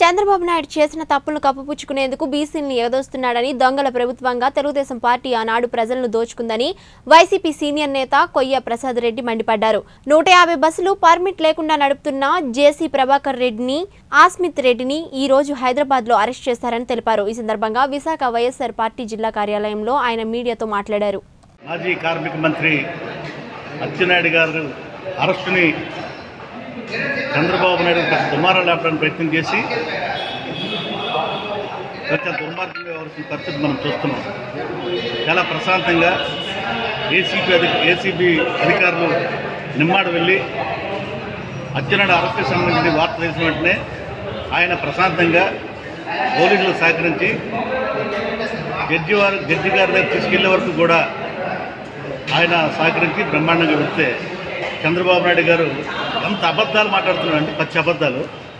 చంద్రబాబు నాయుడు చేసిన తప్పులను కప్పుపుచ్చుకునేందుకు బీసీలను ఎగదోస్తున్నాడని దొంగల ప్రభుత్వంగా తెలుగుదేశం పార్టీ ఆనాడు ప్రజలను దోచుకుందని వైసీపీ సీనియర్ నేత కొయ్య ప్రసాద్ రెడ్డి మండిపడ్డారు నూట యాభై బస్సులు పర్మిట్ లేకుండా నడుపుతున్న జేసీ ప్రభాకర్ రెడ్డిని ఆస్మిత్ రెడ్డిని ఈ రోజు హైదరాబాద్ లో అరెస్ట్ చేశారని తెలిపారు ఈ సందర్భంగా విశాఖ వైఎస్ఆర్ పార్టీ జిల్లా కార్యాలయంలో ఆయన మీడియాతో మాట్లాడారు మాజీ కార్మిక మంత్రి అచ్చెన్నాయుడు గారు అరెస్టుని చంద్రబాబు నాయుడు పెద్ద దుమారం లేపడానికి ప్రయత్నం చేసి కొంచెం దుర్మార్గంగా వ్యవహరిస్తున్న పరిస్థితి మనం చూస్తున్నాం చాలా ప్రశాంతంగా ఏసీబీ అధి ఏసీబీ అధికారులు నిమ్మాడు వెళ్ళి అచ్చెన్నాయుడు అరెస్ట్కి సంబంధించిన వార్త తెలిసిన వెంటనే ఆయన ప్రశాంతంగా పోలీసులు సహకరించి జడ్జి వారు జడ్జి గారి దగ్గర తీసుకెళ్లే వరకు కూడా ఆయన సహకరించి బ్రహ్మాండంగా వెళ్తే చంద్రబాబు నాయుడు గారు ఎంత అబద్ధాలు మాట్లాడుతున్నాడు అంటే పచ్చి అబద్ధాలు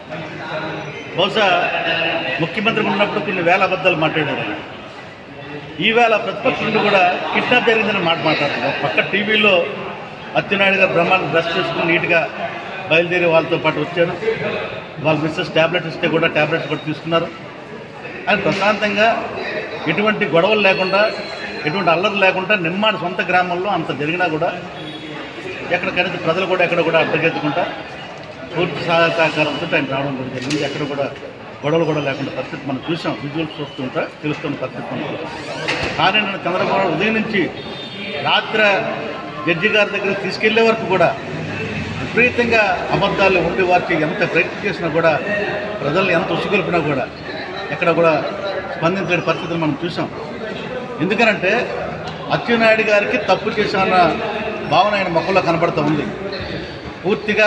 బహుశా ముఖ్యమంత్రి ఉన్నప్పుడు కొన్ని వేల అబద్ధాలు మాట్లాడారు ఆయన. ఈవేళ ప్రతిపక్షం నుండి కూడా కిడ్నాప్ జరిగిందని మాట మాట్లాడుతున్నారు పక్క టీవీలో అచ్చెన్నాయుడు గారు బ్రహ్మాండం డ్రెస్ చేసుకుని నీట్గా బయలుదేరి వాళ్ళతో పాటు వచ్చారు వాళ్ళ మిస్సెస్ ట్యాబ్లెట్ ఇస్తే కూడా ట్యాబ్లెట్స్ కూడా తీసుకున్నారు ఆయన ప్రశాంతంగా ఎటువంటి గొడవలు లేకుండా ఎటువంటి అల్లరి లేకుండా నిమ్మాడి సొంత గ్రామంలో అంత జరిగినా కూడా ఎక్కడ కనీసం ప్రజలు కూడా ఎక్కడ కూడా అడ్డగెత్తుకుంటా పూర్తి సహాయ సహకారంతో ఆయన రావడం కూడా జరిగింది ఎక్కడ కూడా గొడవలు కూడా లేకుండా పరిస్థితి మనం చూసాం విజువల్స్ చూస్తుంటా తెలుస్తున్న పరిస్థితి మనం చూసాం. కానీ నేను చంద్రబాబు నాయుడు ఉదయం నుంచి రాత్రి జడ్జి గారి దగ్గర తీసుకెళ్లే వరకు కూడా విపరీతంగా అబద్ధాలు ఉండి వారికి ఎంత ప్రయత్నం చేసినా కూడా ప్రజల్ని ఎంత ఉసుగొల్పినా కూడా ఎక్కడ కూడా స్పందించలేని పరిస్థితులు మనం చూసాం ఎందుకనంటే అచ్చెన్నాయుడు గారికి తప్పు చేశామన్న భావన ఆయన మొక్కల్లో కనబడుతూ ఉంది పూర్తిగా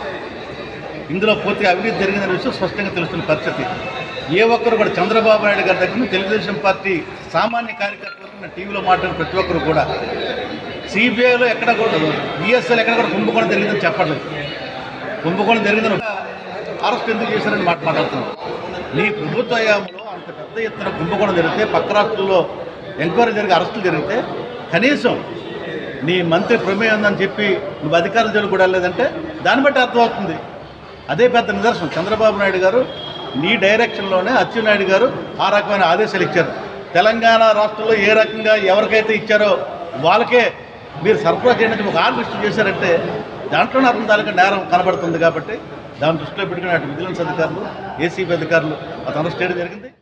ఇందులో పూర్తిగా అవినీతి జరిగిందనే విషయం స్పష్టంగా తెలుస్తున్న పరిస్థితి ఏ ఒక్కరు కూడా చంద్రబాబు నాయుడు గారి దగ్గర నుంచి తెలుగుదేశం పార్టీ సామాన్య కార్యకర్తలకు నేను టీవీలో మాట్లాడిన ప్రతి ఒక్కరు కూడా సిబిఐలో ఎక్కడ కూడా బిఎస్ఎల్ ఎక్కడ కూడా కుంభకోణం జరిగిందని చెప్పట్లేదు కుంభకోణం జరిగిందని ఒక అరెస్ట్ ఎందుకు చేశారని మాట మాట్లాడుతున్నారు నీ ప్రభుత్వ హయాంలో అంత పెద్ద ఎత్తున కుంభకోణం జరిగితే పక్క రాష్ట్రంలో ఎంక్వైరీ జరిగి అరెస్టులు జరిగితే కనీసం నీ మంత్రి ప్రమేయం ఉందని చెప్పి నువ్వు అధికారుల జోలికి కూడా వెళ్ళలేదంటే దాన్ని బట్టి అర్థమవుతుంది అదే పెద్ద నిదర్శనం చంద్రబాబు నాయుడు గారు నీ డైరెక్షన్లోనే అచ్చెన్నాయుడు గారు ఆ రకమైన ఆదేశాలు ఇచ్చారు తెలంగాణ రాష్ట్రంలో ఏ రకంగా ఎవరికైతే ఇచ్చారో వాళ్ళకే మీరు సరఫరా చేయడానికి ఒక ఆర్డర్ ఇష్యూ చేశారంటే దాంట్లోనే అర్థం తాలూకా నేరం కనబడుతుంది కాబట్టి దాన్ని దృష్టిలో పెట్టుకుని అటు విజిలెన్స్ అధికారులు ఏసీబీ అధికారులు అతను అరెస్ట్ చేయడం జరిగింది